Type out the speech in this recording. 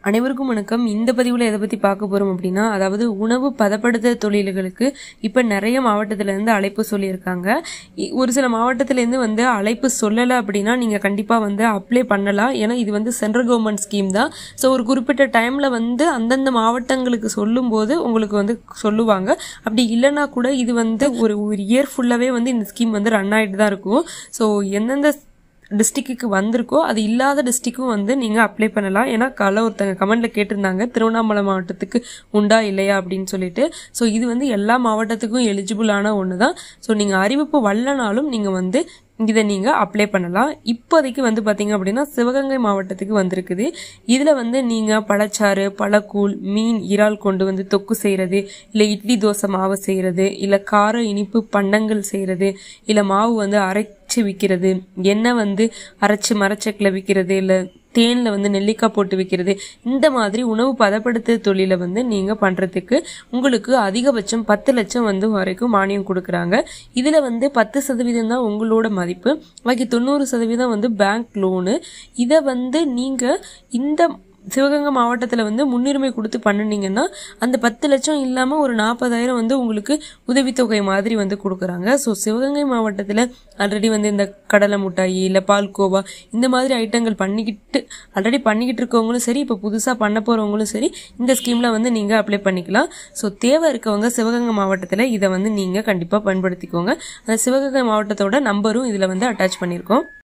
அனைவருக்கும் வணக்கம் இந்த பதிவில் எதை பற்றி பார்க்க போகிறோம் அப்படின்னா அதாவது உணவு பதப்படுத்த தொழில்களுக்கு இப்போ நிறைய மாவட்டத்திலேருந்து அழைப்பு சொல்லியிருக்காங்க இ- ஒரு சில மாவட்டத்திலேருந்து வந்து அழைப்பு சொல்லலை அப்படின்னா நீங்கள் கண்டிப்பாக வந்து அப்ளை பண்ணலாம் ஏன்னா இது வந்து சென்ட்ரல் கவர்மெண்ட் ஸ்கீம் தான் ஸோ ஒரு குறிப்பிட்ட டைமில் வந்து அந்தந்த மாவட்டங்களுக்கு சொல்லும்போது உங்களுக்கு வந்து சொல்லுவாங்க அப்படி இல்லைன்னா கூட இது வந்து ஒரு ஒரு இயர் ஃபுல்லாகவே வந்து இந்த ஸ்கீம் வந்து ரன் ஆகிட்டு தான் இருக்கும் ஸோ எந்தெந்த டிஸ்ட்ரிக்ட்டுக்கு வந்திருக்கோ அது இல்லாத டிஸ்ட்ரிக்கும் வந்து நீங்கள் அப்ளை பண்ணலாம் ஏன்னா காலைல ஒருத்தங்க கமெண்ட்டில் கேட்டிருந்தாங்க திருவண்ணாமலை மாவட்டத்துக்கு உண்டா இல்லையா அப்படின்னு சொல்லிட்டு ஸோ இது வந்து எல்லா மாவட்டத்துக்கும் எலிஜிபிளான ஒன்று தான் ஸோ நீங்கள் அறிவிப்பு வரலனாலும் நீங்கள் வந்து இதை நீங்கள் அப்ளை பண்ணலாம் இப்போதைக்கு வந்து பார்த்தீங்க அப்படின்னா சிவகங்கை மாவட்டத்துக்கு வந்திருக்குது இதில் வந்து நீங்கள் பழச்சாறு பழக்கூழ் மீன் இறால் கொண்டு வந்து தொக்கு செய்கிறது இல்லை இட்லி தோசை மாவு செய்கிறது இல்லை கார இனிப்பு பண்டங்கள் செய்கிறது இல்லை மாவு வந்து அரைச்சு விற்கிறது எண்ணெய் வந்து அரைச்சு மரச்சக்கில் விற்கிறது இல்லை தேனில் வந்து நெல்லிக்காய் போட்டு விற்கிறது இந்த மாதிரி உணவு பதப்படுத்து தொழிலை வந்து நீங்கள் பண்ணுறதுக்கு உங்களுக்கு அதிகபட்சம் பத்து லட்சம் வந்து வரைக்கும் மானியம் கொடுக்குறாங்க இதில் வந்து பத்து சதவீதம் தான் உங்களோட மதிப்பு பாக்கி தொண்ணூறு சதவீதம் வந்து பேங்க் லோனு இதை வந்து நீங்கள் இந்த சிவகங்கை மாவட்டத்தில் வந்து முன்னுரிமை கொடுத்து பண்ணுனீங்கன்னா அந்த பத்து லட்சம் இல்லாமல் ஒரு நாற்பதாயிரம் வந்து உங்களுக்கு உதவித்தொகை மாதிரி வந்து கொடுக்குறாங்க ஸோ சிவகங்கை மாவட்டத்தில் ஆல்ரெடி வந்து இந்த கடலை மிட்டாய் இல்லை பால்கோவா இந்த மாதிரி ஐட்டங்கள் பண்ணிக்கிட்டு ஆல்ரெடி பண்ணிக்கிட்டு இருக்கவங்களும் சரி இப்போ புதுசாக பண்ண போகிறவங்களும் சரி இந்த ஸ்கீமில் வந்து நீங்கள் அப்ளை பண்ணிக்கலாம் ஸோ தேவை இருக்கவங்க சிவகங்கை மாவட்டத்தில் இதை வந்து நீங்கள் கண்டிப்பாக பயன்படுத்திக்கோங்க அந்த சிவகங்கை மாவட்டத்தோட நம்பரும் இதில் வந்து அட்டாச் பண்ணியிருக்கோம்